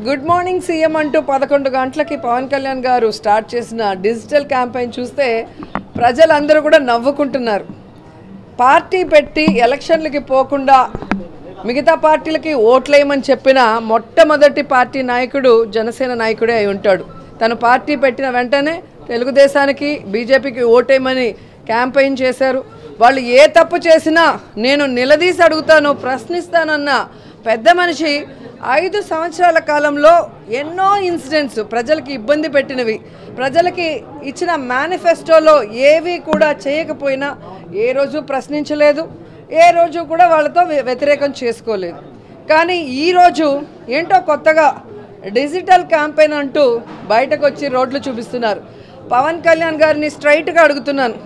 good morning CM అంటూ పదకొండు గంటలకి పవన్ కళ్యాణ్ గారు స్టార్ట్ చేసిన డిజిటల్ క్యాంపెయిన్ చూస్తే ప్రజలందరూ కూడా నవ్వుకుంటున్నారు పార్టీ పెట్టి ఎలక్షన్లకి పోకుండా మిగతా పార్టీలకి ఓట్లేయమని చెప్పిన మొట్టమొదటి పార్టీ నాయకుడు జనసేన నాయకుడే అయి ఉంటాడు తను పార్టీ పెట్టిన వెంటనే తెలుగుదేశానికి బీజేపీకి ఓటేయమని క్యాంపెయిన్ చేశారు వాళ్ళు ఏ తప్పు చేసినా నేను నిలదీసి అడుగుతాను ప్రశ్నిస్తానన్న పెద్ద మనిషి ఐదు సంవత్సరాల కాలంలో ఎన్నో ఇన్సిడెంట్స్ ప్రజలకి ఇబ్బంది పెట్టినవి ప్రజలకి ఇచ్చిన మేనిఫెస్టోలో ఏవి కూడా చేయకపోయినా ఏ రోజు ప్రశ్నించలేదు ఏ రోజు కూడా వాళ్ళతో వ్య- వ్యతిరేకం చేసుకోలేదు కానీ ఈరోజు ఏంటో కొత్తగా డిజిటల్ క్యాంపెయిన్ అంటూ బయటకు వచ్చి రోడ్లు చూపిస్తున్నారు పవన్ కళ్యాణ్ గారిని స్ట్రైట్గా అడుగుతున్నాను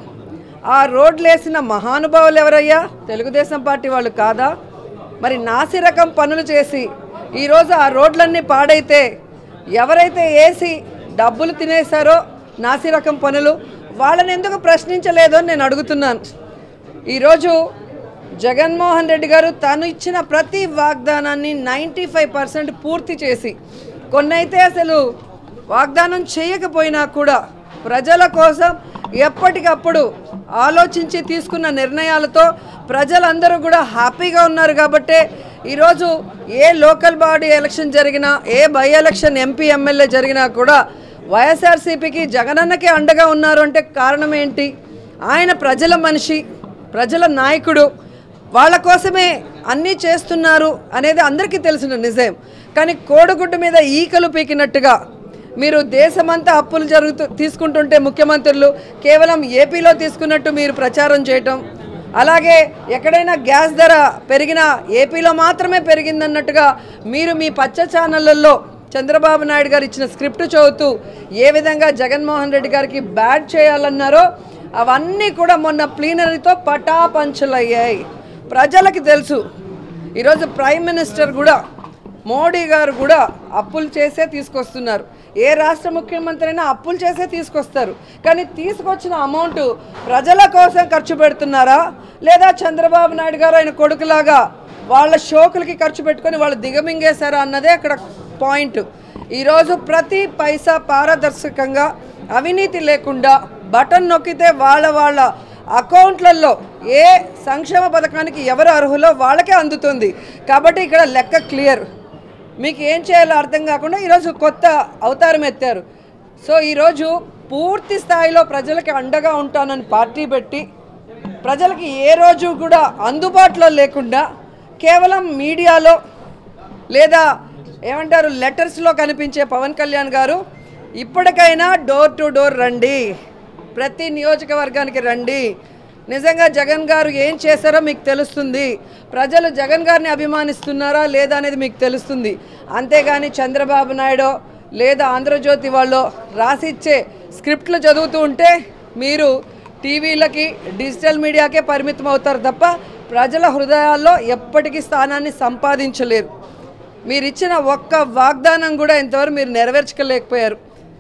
ఆ రోడ్లు వేసిన మహానుభావులు ఎవరయ్యా తెలుగుదేశం పార్టీ వాళ్ళు కాదా మరి నాసి రకం పనులు చేసి ఈరోజు ఆ రోడ్లన్నీ పాడైతే ఎవరైతే వేసి డబ్బులు తినేశారో నాసి రకం పనులు వాళ్ళని ఎందుకు ప్రశ్నించలేదో అని నేను అడుగుతున్నాను ఈరోజు జగన్మోహన్ రెడ్డి గారు తను ఇచ్చిన ప్రతి వాగ్దానాన్ని నైంటీ ఫైవ్ పర్సెంట్ పూర్తి చేసి కొన్నైతే అసలు వాగ్దానం చేయకపోయినా కూడా ప్రజల కోసం ఎప్పటికప్పుడు ఆలోచించి తీసుకున్న నిర్ణయాలతో ప్రజలందరూ కూడా హ్యాపీగా ఉన్నారు కాబట్టే ఈరోజు ఏ లోకల్ బాడీ ఎలక్షన్ జరిగినా a by election MP MLA జరిగినా కూడా వైఎస్ఆర్సీపీకి జగనన్నకి అండగా ఉన్నారు అంటే కారణం ఏంటి ఆయన ప్రజల మనిషి ప్రజల నాయకుడు వాళ్ళ కోసమే అన్నీ చేస్తున్నారు అనేది అందరికీ తెలిసిన నిజం కానీ కోడిగుడ్డు మీద ఈకలు పీకినట్టుగా మీరు దేశమంతా అప్పులు జరుగుతూ తీసుకుంటుంటే ముఖ్యమంత్రులు కేవలం ఏపీలో తీసుకున్నట్టు మీరు ప్రచారం చేయటం అలాగే ఎక్కడైనా గ్యాస్ ధర పెరిగినా ఏపీలో మాత్రమే పెరిగిందన్నట్టుగా మీరు మీ పచ్చ ఛానళ్ళల్లో చంద్రబాబు నాయుడు గారు ఇచ్చిన స్క్రిప్ట్ చదువుతూ ఏ విధంగా జగన్మోహన్ రెడ్డి గారికి బ్యాడ్ చేయాలన్నారో అవన్నీ కూడా మొన్న ప్లీనరీతో పటాపంచలయ్యాయి ప్రజలకి తెలుసు ఈరోజు ప్రైమ్ మినిస్టర్ కూడా మోడీ గారు కూడా అప్పులు చేసే తీసుకొస్తున్నారు ఏ రాష్ట్ర ముఖ్యమంత్రి అయినా అప్పులు చేసే తీసుకొస్తారు కానీ తీసుకొచ్చిన అమౌంట్ ప్రజల కోసం ఖర్చు పెడుతున్నారా లేదా చంద్రబాబు నాయుడు గారు ఆయన కొడుకులాగా వాళ్ళ షోకులకి ఖర్చు పెట్టుకొని వాళ్ళు దిగమింగేశారా అన్నదే అక్కడ పాయింట్ ఈరోజు ప్రతి పైసా పారదర్శకంగా అవినీతి లేకుండా బటన్ నొక్కితే వాళ్ళ వాళ్ళ అకౌంట్లలో ఏ సంక్షేమ పథకానికి ఎవరు అర్హులో వాళ్ళకే అందుతుంది కాబట్టి ఇక్కడ లెక్క క్లియర్ మీకు ఏం చేయాలో అర్థం కాకుండా ఈరోజు కొత్త అవతారం ఎత్తారు సో ఈరోజు పూర్తి స్థాయిలో ప్రజలకి అండగా ఉంటానని పార్టీ పెట్టి ప్రజలకి ఏ రోజు కూడా అందుబాటులో లేకుండా కేవలం మీడియాలో లేదా ఏమంటారు లెటర్స్లో కనిపించే పవన్ కళ్యాణ్ గారు ఇప్పటికైనా డోర్ టు డోర్ రండి ప్రతి నియోజకవర్గానికి రండి నిజంగా జగన్ గారు ఏం చేశారో మీకు తెలుస్తుంది ప్రజలు జగన్ గారిని అభిమానిస్తున్నారా లేదా అనేది మీకు తెలుస్తుంది అంతేగాని చంద్రబాబు నాయుడు లేదా ఆంధ్రజ్యోతి వాళ్ళు రాసిచ్చే స్క్రిప్ట్లు చదువుతూ ఉంటే మీరు టీవీలకి డిజిటల్ మీడియాకే పరిమితం అవుతారు తప్ప ప్రజల హృదయాల్లో ఎప్పటికీ స్థానాన్ని సంపాదించలేరు మీరు ఇచ్చిన ఒక్క వాగ్దానం కూడా ఇంతవరకు మీరు నెరవేర్చుకోలేకపోయారు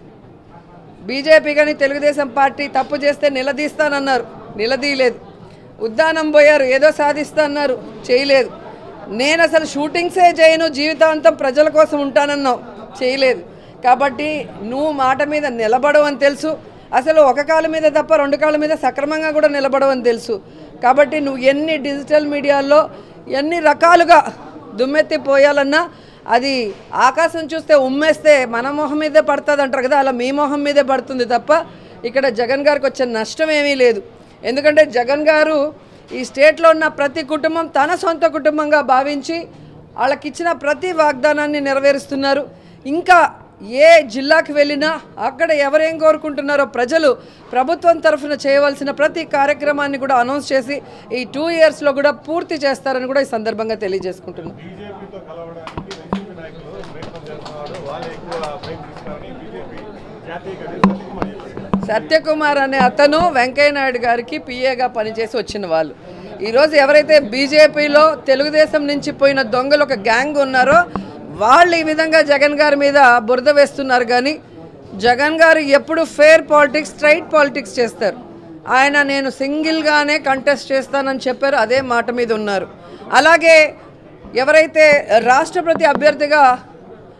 బీజేపీ కానీ తెలుగుదేశం పార్టీ తప్పు చేస్తే నిలదీస్తానన్నారు నిలదీయలేదు ఉద్దానం పోయారు ఏదో సాధిస్తాన్నారు చేయలేదు నేను అసలు షూటింగ్సే చేయను జీవితాంతం ప్రజల కోసం ఉంటానన్నావు చేయలేదు కాబట్టి నువ్వు మాట మీద నిలబడవని తెలుసు అసలు ఒక కాళ్ళ మీద తప్ప రెండు కాళ్ళ మీద సక్రమంగా కూడా నిలబడవని తెలుసు కాబట్టి నువ్వు ఎన్ని డిజిటల్ మీడియాల్లో ఎన్ని రకాలుగా దుమ్మెత్తి పోయాలన్నా అది ఆకాశం చూస్తే ఉమ్మేస్తే మన మొహం మీదే పడుతుంది అంటారు కదా అలా మీ మొహం మీదే పడుతుంది తప్ప ఇక్కడ జగన్ గారికి వచ్చే నష్టం ఏమీ లేదు ఎందుకంటే జగన్ గారు ఈ స్టేట్లో ఉన్న ప్రతి కుటుంబం తన సొంత కుటుంబంగా భావించి వాళ్ళకి ఇచ్చిన ప్రతి వాగ్దానాన్ని నెరవేరుస్తున్నారు ఇంకా ఏ జిల్లాకి వెళ్ళినా అక్కడ ఎవరేం కోరుకుంటున్నారో ప్రజలు ప్రభుత్వం తరఫున చేయవలసిన ప్రతి కార్యక్రమాన్ని కూడా అనౌన్స్ చేసి ఈ టూ ఇయర్స్లో కూడా పూర్తి చేస్తారని కూడా ఈ సందర్భంగా తెలియజేసుకుంటున్నాను బీజేపీతో కలవడానికి వైసీపీ నాయకులు ప్రయత్నం చేస్తున్నారు వాళ్ళే ఎక్కువ ప్రయత్నిస్తారని బీజేపీ జాతీయ కార్యదర్శి సత్యకుమార్ చెప్పారు సత్యకుమార్ అనే అతను వెంకయ్య నాయుడు గారికి పిఏగా పనిచేసి వచ్చిన వాళ్ళు ఈరోజు ఎవరైతే బీజేపీలో తెలుగుదేశం నుంచి పోయిన దొంగలు ఒక గ్యాంగ్ ఉన్నారో వాళ్ళు ఈ విధంగా జగన్ గారి మీద బురద వేస్తున్నారు కానీ జగన్ గారు ఎప్పుడు ఫేర్ పాలిటిక్స్ స్ట్రైట్ పాలిటిక్స్ చేస్తారు ఆయన నేను సింగిల్గానే కంటెస్ట్ చేస్తానని చెప్పారు అదే మాట మీద ఉన్నారు అలాగే ఎవరైతే రాష్ట్రపతి అభ్యర్థిగా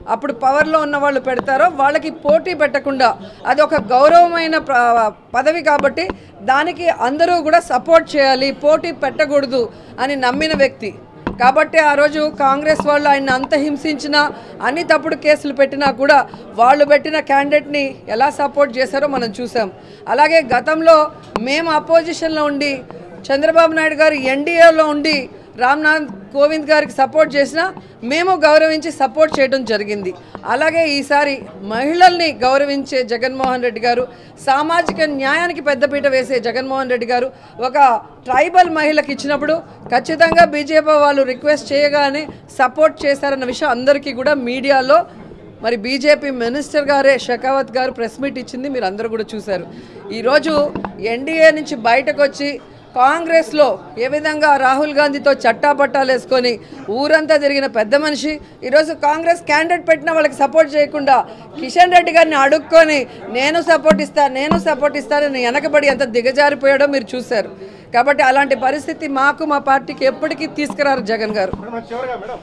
అప్పుడు పవర్లో ఉన్న వాళ్ళు పెడతారో వాళ్ళకి పోటీ పెట్టకుండా అది ఒక గౌరవమైన ప్ర- పదవి కాబట్టి దానికి అందరూ కూడా సపోర్ట్ చేయాలి పోటీ పెట్టకూడదు అని నమ్మిన వ్యక్తి కాబట్టి ఆ రోజు కాంగ్రెస్ వాళ్ళు ఆయన అంత హింసించినా అన్ని తప్పుడు కేసులు పెట్టినా కూడా వాళ్ళు పెట్టిన క్యాండిడేట్ని ఎలా సపోర్ట్ చేశారో మనం చూసాం అలాగే గతంలో మేము అపోజిషన్లో ఉండి చంద్రబాబు నాయుడు గారు ఎన్డీఏలో ఉండి రామ్నాథ్ కోవింద్ గారికి సపోర్ట్ చేసినా మేము గౌరవించి సపోర్ట్ చేయడం జరిగింది అలాగే ఈసారి మహిళల్ని గౌరవించే జగన్మోహన్ రెడ్డి గారు సామాజిక న్యాయానికి పెద్దపీట వేసే జగన్మోహన్ రెడ్డి గారు ఒక ట్రైబల్ మహిళకి ఇచ్చినప్పుడు ఖచ్చితంగా బీజేపీ వాళ్ళు రిక్వెస్ట్ చేయగానే సపోర్ట్ చేశారన్న విషయం అందరికీ కూడా మీడియాలో మరి బీజేపీ మినిస్టర్ గారే షెకావత్ గారు ప్రెస్ మీట్ ఇచ్చింది మీరు అందరూ కూడా చూశారు ఈరోజు ఎన్డీఏ నుంచి బయటకు వచ్చి కాంగ్రెస్లో ఏ విధంగా రాహుల్ గాంధీతో చట్టాపట్టాలు వేసుకొని ఊరంతా తిరిగిన పెద్ద మనిషి ఈరోజు కాంగ్రెస్ క్యాండిడేట్ పెట్టిన వాళ్ళకి సపోర్ట్ చేయకుండా కిషన్ రెడ్డి గారిని అడుక్కొని నేను సపోర్ట్ ఇస్తాను నేను సపోర్ట్ ఇస్తానని వెనకబడి ఎంత దిగజారిపోయాడో మీరు చూశారు కాబట్టి అలాంటి పరిస్థితి మాకు మా పార్టీకి ఎప్పటికీ తీసుకురారు జగన్ గారు మేడం మరి చివరిగా మేడం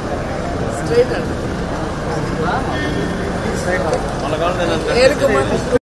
ఏరుకోమని